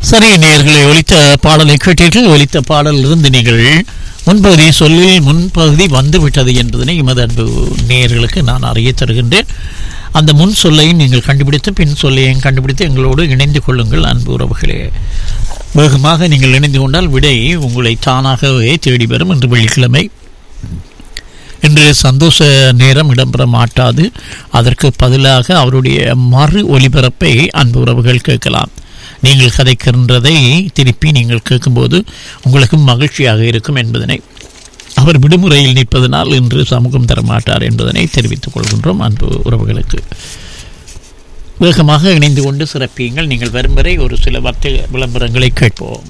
சரி நேயர்களை ஒலித்த பாடலை கேட்டீர்கள் ஒலித்த பாடலிலிருந்து நீங்கள் முன்பகுதி சொல்லில் முன்பகுதி வந்துவிட்டது என்பதனை எமது அன்பு நேயர்களுக்கு நான் அறிய தருகின்றேன் அந்த முன் சொல்லையும் நீங்கள் கண்டுபிடித்து பின் சொல்லையும் கண்டுபிடித்து எங்களோடு இணைந்து கொள்ளுங்கள் அன்பு உறவுகளே வேகமாக நீங்கள் இணைந்து கொண்டால் விடை உங்களை தானாகவே தேடி வரும் இன்று வெள்ளிக்கிழமை இன்று சந்தோஷ நேரம் இடம்பெற மாட்டாது அதற்கு பதிலாக அவருடைய மறு ஒலிபரப்பை அன்பு உறவுகள் கேட்கலாம் நீங்கள் கதைக்கின்றதை திருப்பி நீங்கள் கேட்கும்போது உங்களுக்கும் மகிழ்ச்சியாக இருக்கும் என்பதனை அவர் விடுமுறையில் நிற்பதனால் இன்று சமூகம் தர மாட்டார் என்பதனை தெரிவித்துக் கொள்கின்றோம் அன்பு உறவுகளுக்கு வேகமாக இணைந்து கொண்டு சிறப்பியுங்கள் நீங்கள் வரும் வரை ஒரு சில வர்த்தக விளம்பரங்களை கேட்போம்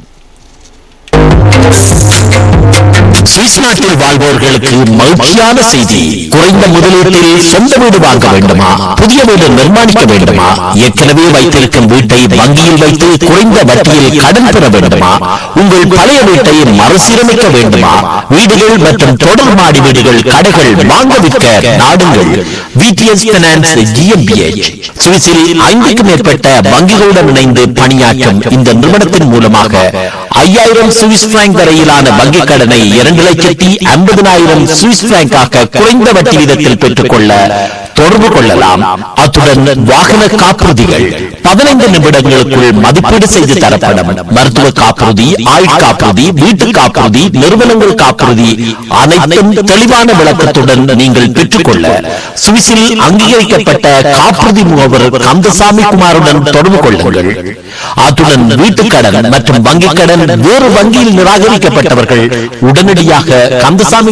சுவிஸ் நாட்டில் வாழ்வோர்களுக்கு மகிழ்ச்சியான செய்தி குறைந்த முதலீட்டில் சொந்த வீடு வாங்க வேண்டுமா புதிய வீடு நிர்மாணிக்க வேண்டுமா ஏற்கனவே வைத்திருக்கும் வீட்டை வங்கியில் வைத்து குறைந்த வட்டியில் கடன் பெற வேண்டுமா உங்கள் பழைய வீட்டை மறுசீரமைக்க வேண்டுமா வீடுகள் மற்றும் தொடர் மாடி வீடுகள் கடைகள் வாங்க விற்க நாடுங்கள் விடிஎஸ் பைனான்ஸ் ஜிஎம்பிஎச் சுவிஸில் ஐந்துக்கும் மேற்பட்ட வங்கிகளுடன் இணைந்து பணியாற்றும் இந்த நிறுவனத்தின் மூலமாக ஐயாயிரம் சுவிஸ் பிராங்க் வரையிலான வங்கிக் கடனை இரண்டு லட்சத்தி ஐம்பதனாயிரம் சுவிஸ் பிராங்காக குறைந்த வட்டி வீதத்தில் பெற்றுக்கொள்ள தொடர்பு கொள்ளலாம் அத்துடன் வாகன காப்புறுதிகள் பதினைந்து நிமிடங்களுக்குள் மதிப்பீடு செய்து தரப்படும் மருத்துவ காப்புறுதி ஆயுள் காப்புறுதி வீட்டு காப்புறுதி நிறுவனங்கள் காப்புறுதி அனைத்தும் தெளிவான விளக்கத்துடன் நீங்கள் பெற்றுக்கொள்ள சுவிஸில் அங்கீகரிக்கப்பட்ட காப்புறுதி முகவர் கந்தசாமி குமாருடன் தொடர்பு கொள்ளுங்கள் அத்துடன் வீட்டுக் கடன் மற்றும் வங்கிக் கடன் வேறு வங்கியில் நிராகரிக்கப்பட்டவர்கள் உடனடியாக கந்தசாமி